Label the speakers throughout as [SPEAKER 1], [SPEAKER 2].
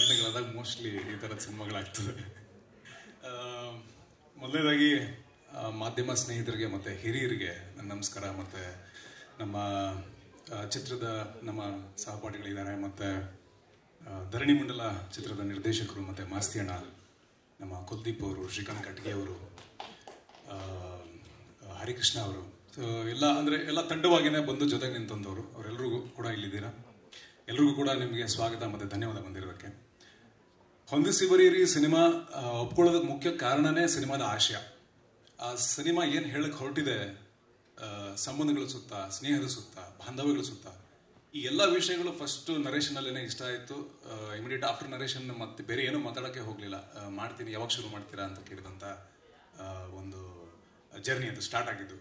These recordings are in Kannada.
[SPEAKER 1] ಘಟನೆಗಳಾದಾಗ ಮೋಸ್ಟ್ಲಿ ಈ ಥರದ ಸಿನಿಮಾಗಳಾಗ್ತದೆ ಆ, ಮೊದಲನೇದಾಗಿ ಆ, ಮಾಧ್ಯಮ ಸ್ನೇಹಿತರಿಗೆ ಮತ್ತು ಹಿರಿಯರಿಗೆ ನನ್ನ ನಮಸ್ಕಾರ ಮತ್ತು ನಮ್ಮ ಆ, ಚಿತ್ರದ ನಮ್ಮ ಸಹಪಾಠಿಗಳಿದ್ದಾರೆ ಮತ್ತು ಧರಣಿ ಮಂಡಲ ಚಿತ್ರದ ನಿರ್ದೇಶಕರು ಮತ್ತು ಮಾಸ್ತಿಯಣ್ಣ ನಮ್ಮ ಕುಲ್ದೀಪ್ ಅವರು ಶ್ರೀಕಾಂತ್ ಕಟ್ಗೆ ಅವರು ಆ, ಹರಿಕೃಷ್ಣ ಅವರು ಸೊ ಎಲ್ಲ ಅಂದರೆ ಎಲ್ಲ ತಂಡವಾಗಿನೇ ಬಂದು ಜೊತೆಗೆ ನಿಂತಂದವರು ಅವರೆಲ್ಲರಿಗೂ ಕೂಡ ಇಲ್ಲಿದ್ದೀರಾ ಎಲ್ರಿಗೂ ಕೂಡ ನಿಮಗೆ ಸ್ವಾಗತ ಮತ್ತು ಧನ್ಯವಾದ ಬಂದಿರೋದಕ್ಕೆ ಹೊಂದಿಸಿ ಬರೀರಿ ಸಿನಿಮಾ ಆ, ಒಪ್ಕೊಳ್ಳೋದಕ್ಕೆ ಮುಖ್ಯ ಕಾರಣನೇ ಸಿನಿಮಾದ ಆಶಯ ಆ ಸಿನಿಮಾ ಏನು ಹೇಳಕ್ ಹೊರಟಿದೆ ಆ, ಸಂಬಂಧಗಳ ಸುತ್ತ ಸ್ನೇಹದ ಸುತ್ತ ಬಾಂಧವ್ಯಗಳ ಸುತ್ತ ಈ ಎಲ್ಲ ವಿಷಯಗಳು ಫಸ್ಟ್ ನರೇಷನಲ್ಲೇ ಇಷ್ಟ ಆಯಿತು ಇಮಿಡಿಯೇಟ್ ಆಫ್ಟರ್ ನರೇಷನ್ ಮತ್ತೆ ಬೇರೆ ಏನೂ ಮಾತಾಡೋಕ್ಕೆ ಹೋಗಲಿಲ್ಲ ಮಾಡ್ತೀನಿ ಯಾವಾಗ ಶುರು ಮಾಡ್ತೀರಾ ಅಂತ ಕೇಳಿದಂಥ ಆ, ಒಂದು ಜರ್ನಿ ಅದು ಸ್ಟಾರ್ಟ್ ಆಗಿದ್ದು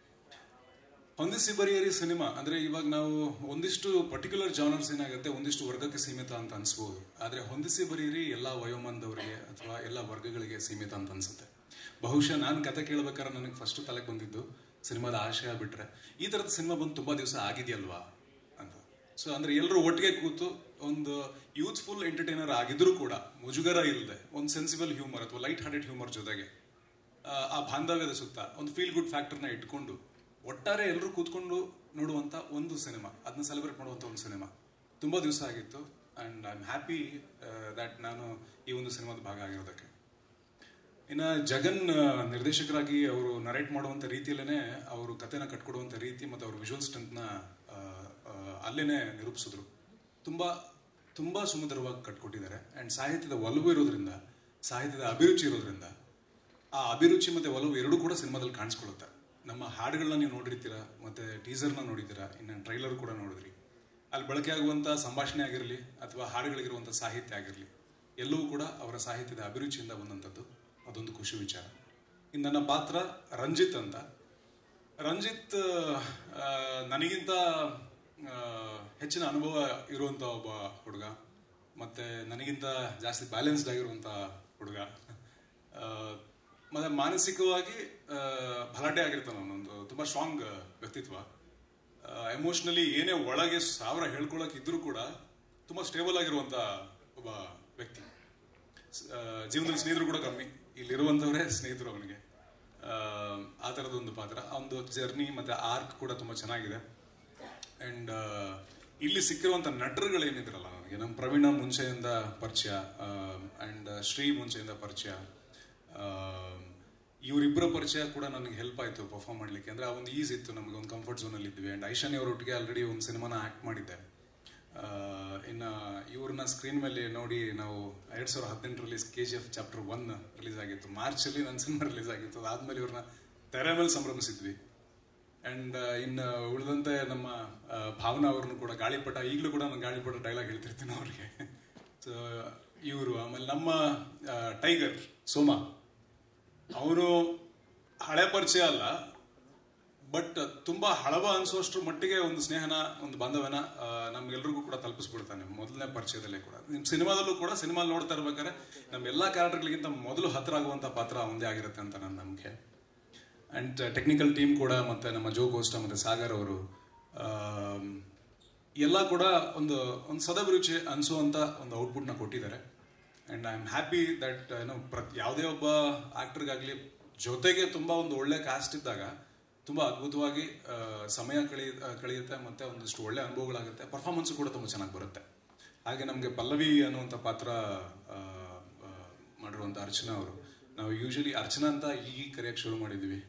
[SPEAKER 1] ಹೊಂದಿಸಿ ಬರಿಯರಿ ಸಿನಿಮಾ ಅಂದ್ರೆ ಇವಾಗ ನಾವು ಒಂದಿಷ್ಟು ಪರ್ಟಿಕ್ಯುಲರ್ ಜಾನರ್ಸ್ ಏನಾಗುತ್ತೆ ಒಂದಿಷ್ಟು ವರ್ಗಕ್ಕೆ ಸೀಮಿತ ಅಂತ ಅನ್ಸ್ಬೋದು ಆದ್ರೆ ಹೊಂದಿಸಿ ಬರೀರಿ ಎಲ್ಲ ವಯೋಮಾನದವರಿಗೆ ಅಥವಾ ಎಲ್ಲ ವರ್ಗಗಳಿಗೆ ಸೀಮಿತ ಅಂತ ಅನ್ಸುತ್ತೆ ಬಹುಶಃ ನಾನು ಕತೆ ಕೇಳ್ಬೇಕಾದ್ರೆ ನನಗೆ ಫಸ್ಟ್ ತಲೆಗೆ ಬಂದಿದ್ದು ಸಿನಿಮಾದ ಆಶಯ ಬಿಟ್ರೆ ಈ ತರದ ಸಿನಿಮಾ ಬಂದು ತುಂಬಾ ದಿವಸ ಆಗಿದೆಯಲ್ವಾ ಅಂತ ಸೊ ಅಂದ್ರೆ ಎಲ್ಲರೂ ಒಟ್ಟಿಗೆ ಕೂತು ಒಂದು ಯೂತ್ಫುಲ್ ಎಂಟರ್ಟೈನರ್ ಆಗಿದ್ರು ಕೂಡ ಮುಜುಗರ ಇಲ್ಲದೆ ಒಂದು ಸೆನ್ಸಿಬಲ್ ಹ್ಯೂಮರ್ ಅಥವಾ ಲೈಟ್ ಹಾರ್ಟೆಡ್ ಹ್ಯೂಮರ್ ಜೊತೆಗೆ ಆ, ಆ ಬಾಂಧವ್ಯದ ಸುತ್ತ ಒಂದು ಫೀಲ್ ಗುಡ್ ಫ್ಯಾಕ್ಟರ್ನ ಇಟ್ಕೊಂಡು ಒಟ್ಟಾರೆ ಎಲ್ಲರೂ ಕೂತ್ಕೊಂಡು ನೋಡುವಂತ ಒಂದು ಸಿನಿಮಾ ಅದನ್ನ ಸೆಲೆಬ್ರೇಟ್ ಮಾಡುವಂತ ಒಂದು ಸಿನಿಮಾ ತುಂಬಾ ದಿವಸ ಆಗಿತ್ತು and I am happy that ನಾನು ಈ ಒಂದು ಸಿನಿಮಾದ ಭಾಗ ಆಗಿರೋದಕ್ಕೆ ಇನ್ನ ಜಗನ್ ಆ, ನಿರ್ದೇಶಕರಾಗಿ ಅವರು ನರೇಟ್ ಮಾಡುವಂತ ರೀತಿಯಲ್ಲೇ ಅವರು ಕತೆನ ಕಟ್ಕೊಡುವಂತ ರೀತಿ ಮತ್ತು ಅವ್ರ ವಿಜುವಲ್ ಸ್ಟ್ರೆಂತ್ನ ಅಲ್ಲೇನೆ ನಿರೂಪಿಸಿದ್ರು ತುಂಬಾ ತುಂಬಾ ಸುಮಧುರವಾಗಿ ಕಟ್ಕೊಟ್ಟಿದ್ದಾರೆ ಅಂಡ್ ಸಾಹಿತ್ಯದ ಒಲವು ಇರೋದ್ರಿಂದ ಸಾಹಿತ್ಯದ ಅಭಿರುಚಿ ಇರೋದ್ರಿಂದ ಆ ಅಭಿರುಚಿ ಮತ್ತೆ ಒಲವು ಎರಡೂ ಕೂಡ ಸಿನಿಮಾದಲ್ಲಿ ಕಾಣಿಸ್ಕೊಳ್ಳುತ್ತೆ ನಮ್ಮ ಹಾಡುಗಳನ್ನ ನೀವು ನೋಡಿರ್ತೀರಾ ಮತ್ತೆ ಟೀಸರ್ನ ನೋಡಿದ್ದೀರಾ ಇನ್ನು ಟ್ರೈಲರ್ ಕೂಡ ನೋಡಿದ್ರಿ ಅಲ್ಲಿ ಬಳಕೆ ಆಗುವಂತ ಸಂಭಾಷಣೆ ಆಗಿರಲಿ ಅಥವಾ ಹಾಡುಗಳಿಗಿರುವಂತ ಸಾಹಿತ್ಯ ಆಗಿರಲಿ ಎಲ್ಲವೂ ಕೂಡ ಅವರ ಸಾಹಿತ್ಯದ ಅಭಿರುಚಿಯಿಂದ ಬಂದಂಥದ್ದು ಅದೊಂದು ಖುಷಿ ವಿಚಾರ ಇನ್ನು ನನ್ನ ಪಾತ್ರ ರಂಜಿತ್ ಅಂತ ರಂಜಿತ್ ಆ, ನನಗಿಂತ ಆ, ಹೆಚ್ಚಿನ ಅನುಭವ ಇರುವಂತ ಒಬ್ಬ ಹುಡುಗ ಮತ್ತೆ ನನಗಿಂತ ಜಾಸ್ತಿ ಬ್ಯಾಲೆನ್ಸ್ಡ್ ಆಗಿರುವಂತ ಹುಡುಗ ಆ, ಮತ್ತೆ ಮಾನಸಿಕವಾಗಿ ಆ, ಭಲಾಟೆ ಆಗಿರ್ತಾನೆ ಅವನೊಂದು ತುಂಬಾ ಸ್ಟ್ರಾಂಗ್ ವ್ಯಕ್ತಿತ್ವ ಎಮೋಷನಲಿ ಏನೇ ಒಳಗೆ ಸಾವಿರ ಹೇಳ್ಕೊಳಕ್ ಇದ್ರೂ ಕೂಡ ತುಂಬಾ ಸ್ಟೇಬಲ್ ಆಗಿರುವಂತ ಒಬ್ಬ ವ್ಯಕ್ತಿ ಸ- ಆ, ಜೀವನದಲ್ಲಿ ಸ್ನೇಹಿತರು ಕೂಡ ಕಮ್ಮಿ ಇಲ್ಲಿರುವಂತವರೇ ಸ್ನೇಹಿತರು ಅವನಿಗೆ ಆ, ಆ ಥರದ ಒಂದು ಪಾತ್ರ ಅವನದು ಜರ್ನಿ ಮತ್ತೆ ಆರ್ಕ್ ಕೂಡ ತುಂಬಾ ಚೆನ್ನಾಗಿದೆ ಅಂಡ್ ಇಲ್ಲಿ ಸಿಕ್ಕಿರುವಂತ ನಟರುಗಳೇನಿದ್ರಲ್ಲ ನನಗೆ ನಮ್ಮ ಪ್ರವೀಣ ಮುಂಚೆಯಿಂದ ಪರಿಚಯ ಅಂಡ್ ಶ್ರೀ ಮುಂಚೆಯಿಂದ ಪರಿಚಯ ಇವರಿಬ್ಬರ ಪರಿಚಯ ಕೂಡ ನನಗೆ ಹೆಲ್ಪ್ ಆಯ್ತು ಪರ್ಫಾರ್ಮ್ ಮಾಡ್ಲಿಕ್ಕೆ ಅಂದ್ರೆ ಆ ಒಂದು ಈಸ್ ಇತ್ತು ನಮಗೆ ಒಂದು ಕಂಫರ್ಟ್ ಝೋನ್ ಅಲ್ಲಿ ಇದ್ವಿ ಅಂಡ್ ಐಶಾನಿ ಅವರೊಟ್ಟಿಗೆ ಆಲ್ರೆಡಿ ಒಂದು ಸಿನಿಮಾನ ಆಕ್ಟ್ ಮಾಡಿದ್ದೆ ಆ, ಇನ್ನ ಇವ್ರನ್ನ ಸ್ಕ್ರೀನ್ ಮೇಲೆ ನೋಡಿ ನಾವು ಎರಡ್ ಸಾವಿರದ ಹದಿನೆಂಟರಲ್ಲಿ K G F chapter one release ಆಗಿತ್ತು ಮಾರ್ಚ್ ಅಲ್ಲಿ ನನ್ನ ಸಿನಿಮಾ ರಿಲೀಸ್ ಆಗಿತ್ತು ಅದಾದ್ಮೇಲೆ ಇವ್ರನ್ನ ತೆರೆ ಮೇಲೆ ಸಂಭ್ರಮಿಸಿದ್ವಿ ಅಂಡ್ ಇನ್ನು ಉಳಿದಂತೆ ನಮ್ಮ ಆ, ಭಾವನಾ ಅವ್ರನ್ನು ಕೂಡ ಗಾಳಿಪಟ ಈಗಲೂ ಕೂಡ ನಾನು ಗಾಳಿಪಟ ಡೈಲಾಗ್ ಹೇಳ್ತಿರ್ತೀನಿ ಅವ್ರಿಗೆ ಸೊ ಇವರು ಆಮೇಲೆ ನಮ್ಮ ಆ, ಟೈಗರ್ ಸೋಮ ಅವನು ಹಳೆ ಪರಿಚಯ ಅಲ್ಲ ಬಟ್ ತುಂಬಾ ಹಳವ ಅನ್ಸೋಷ್ಟ್ರ ಮಟ್ಟಿಗೆ ಒಂದು ಸ್ನೇಹನ ಒಂದು ಬಾಂಧವ್ಯನ ಆ, ನಮ್ಗೆಲ್ರಿಗೂ ಕೂಡ ತಲುಪಿಸ್ಬಿಡ್ತಾನೆ ಮೊದಲನೇ ಪರಿಚಯದಲ್ಲೇ ಕೂಡ ನಿಮ್ ಸಿನಿಮಾದಲ್ಲೂ ಕೂಡ ಸಿನಿಮಾ ನೋಡ್ತಾ ಇರ್ಬೇಕಾದ್ರೆ ನಮ್ಮ ಎಲ್ಲಾ ಕ್ಯಾರೆಕ್ಟರ್ಗಳಿಗಿಂತ ಮೊದಲು ಹತ್ರ ಆಗುವಂತ ಪಾತ್ರ ಒಂದೇ ಆಗಿರುತ್ತೆ ಅಂತ ನನ್ನ ನಂಬಿಕೆ ಅಂಡ್ ಟೆಕ್ನಿಕಲ್ ಟೀಮ್ ಕೂಡ ಮತ್ತೆ ನಮ್ಮ ಜೋ ಗೋಸ್ಟ ಮತ್ತೆ ಸಾಗರ್ ಅವರು ಆಮ್, ಎಲ್ಲ ಕೂಡ ಒಂದು ಒಂದು ಸದಭಿರುಚಿ ಅನಿಸುವಂತ ಒಂದು ಔಟ್ಪುಟ್ನ ಕೊಟ್ಟಿದ್ದಾರೆ and I am happy that ಏನೋ ಪ್ರತ್ ಯಾವುದೇ ಒಬ್ಬ ಆಕ್ಟರ್ಗಾಗ್ಲಿ ಜೊತೆಗೆ ತುಂಬಾ ಒಂದು ಒಳ್ಳೆ ಕಾಸ್ಟ್ ಇದ್ದಾಗ ತುಂಬಾ ಅದ್ಭುತವಾಗಿ ಆ, ಸಮಯ ಕಳಿ ಆ, ಕಳೆಯುತ್ತೆ ಮತ್ತೆ ಒಂದಿಷ್ಟು ಒಳ್ಳೆ ಅನುಭವಗಳಾಗುತ್ತೆ ಪರ್ಫಾರ್ಮೆನ್ಸ್ ಕೂಡ ತುಂಬಾ ಚೆನ್ನಾಗಿ ಬರುತ್ತೆ ಹಾಗೆ ನಮಗೆ ಪಲ್ಲವಿ ಅನ್ನುವಂಥ ಪಾತ್ರ ಆ, ಆ, ಮಾಡಿರುವಂಥ ಅರ್ಚನಾ ಅವರು ನಾವು ಯೂಶಲಿ ಅರ್ಚನಾ ಅಂತ ಈಗ ಕರೆಯಕ್ಕೆ ಶುರು ಮಾಡಿದ್ವಿ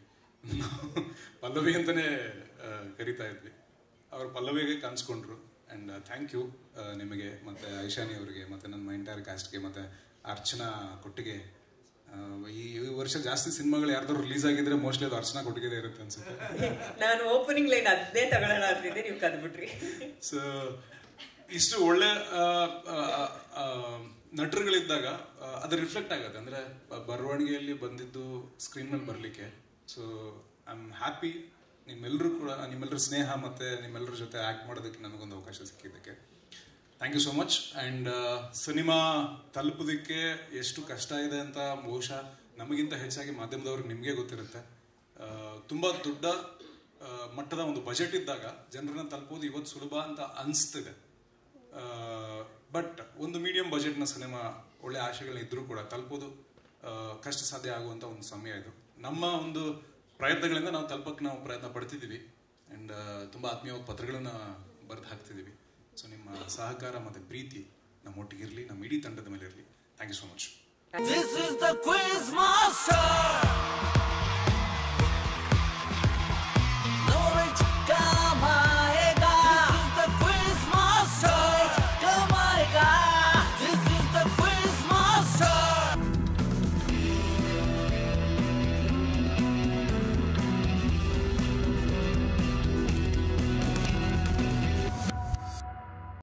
[SPEAKER 1] ಪಲ್ಲವಿ ಅಂತಾನೆ ಆ, ಕರಿತಾ ಇದ್ವಿ ಅವರು ಪಲ್ಲವಿಗೆ ಕಾಣಿಸ್ಕೊಂಡ್ರು ಅಂಡ್ ಥ್ಯಾಂಕ್ ಯು ನಿಮಗೆ ಮತ್ತೆ ಐಶಾನಿ ಅವರಿಗೆ ಮತ್ತೆ ನನ್ನ ಎಂಟೈರ್ ಕಾಸ್ಟ್ಗೆ ಮತ್ತೆ ಅರ್ಚನಾ ಕೊಟ್ಟಿಗೆ ಆ, ಈ ಈ ವರ್ಷ ಜಾಸ್ತಿ ಸಿನಿಮಾಗಳು ಯಾರ್ದಾದ್ರು ರಿಲೀಸ್ ಆಗಿದ್ರೆ ಮೋಸ್ಟ್ಲಿ ಅದು ಅರ್ಚನಾ ಕೊಟ್ಟಿಗೆ ಇರುತ್ತೆ ಅನ್ಸುತ್ತೆ
[SPEAKER 2] ನಾನು ಓಪನಿಂಗ್ ಲೈನ್ ಅದನ್ನೇ ತಗೊಳ್ಳೋಣ ಅಂತಿದ್ದೆ ನೀವು ಕದ್ಬಿಟ್ರಿ
[SPEAKER 1] ಸೊ ಇಷ್ಟು ಒಳ್ಳೆ ಆ, ಆ, ಆ, ನಟರುಗಳಿದ್ದಾಗ ಆ, ಅದು ರಿಫ್ಲೆಕ್ಟ್ ಆಗುತ್ತೆ ಅಂದ್ರೆ ಬ- ಬರವಣಿಗೆಯಲ್ಲಿ ಬಂದಿದ್ದು ಸ್ಕ್ರೀನ್ ಮೇಲೆ ಬರಲಿಕ್ಕೆ ಸೊ ಐ ಆಮ್ ಹ್ಯಾಪಿ ನಿಮ್ಮೆಲ್ಲರೂ ಕೂಡ ನಿಮ್ಮೆಲ್ಲರ ಸ್ನೇಹ ಮತ್ತೆ ನಿಮ್ಮೆಲ್ಲರ ಜೊತೆ ಆಕ್ಟ್ ಮಾಡೋದಕ್ಕೆ ನನಗೊಂದು ಅವಕಾಶ ಸಿಕ್ಕಿದ್ದಕ್ಕೆ thank you so much and cinema ತಲುಪೋದಕ್ಕೆ ಎಷ್ಟು ಕಷ್ಟ ಇದೆ ಅಂತ ಬಹುಶಃ ನಮಗಿಂತ ಹೆಚ್ಚಾಗಿ ಮಾಧ್ಯಮದವ್ರಿಗೆ ನಿಮಗೆ ಗೊತ್ತಿರುತ್ತೆ ಆ, ತುಂಬಾ ದೊಡ್ಡ ಆ, ಮಟ್ಟದ ಒಂದು ಬಜೆಟ್ ಇದ್ದಾಗ ಜನರನ್ನ ತಲುಪೋದು ಇವತ್ತು ಸುಲಭ ಅಂತ ಅನಿಸ್ತಿದೆ ಬಟ್ ಒಂದು ಮೀಡಿಯಂ ಬಜೆಟ್ನ ಸಿನಿಮಾ ಒಳ್ಳೆ ಆಶೆಗಳನ್ನ ಇದ್ರೂ ಕೂಡ ತಲುಪೋದು ಆ, ಕಷ್ಟ ಸಾಧ್ಯ ಆಗುವಂಥ ಒಂದು ಸಮಯ ಇದು ನಮ್ಮ ಒಂದು ಪ್ರಯತ್ನಗಳಿಂದ ನಾವು ತಲುಪಕ್ಕೆ ನಾವು ಪ್ರಯತ್ನ ಪಡ್ತಿದ್ದೀವಿ ಆ್ಯಂಡ್ ತುಂಬ ಆತ್ಮೀಯವಾದ ಪತ್ರಗಳನ್ನು ಬರೆದು ಹಾಕ್ತಿದ್ದೀವಿ ಸೊ ನಿಮ್ಮ ಸಹಕಾರ ಮತ್ತು ಪ್ರೀತಿ ನಮ್ಮೊಟ್ಟಿಗಿರಲಿ ನಮ್ಮ ಇಡೀ ತಂಡದ ಮೇಲೆ ಇರಲಿ thank you so much
[SPEAKER 3] This is the quiz master.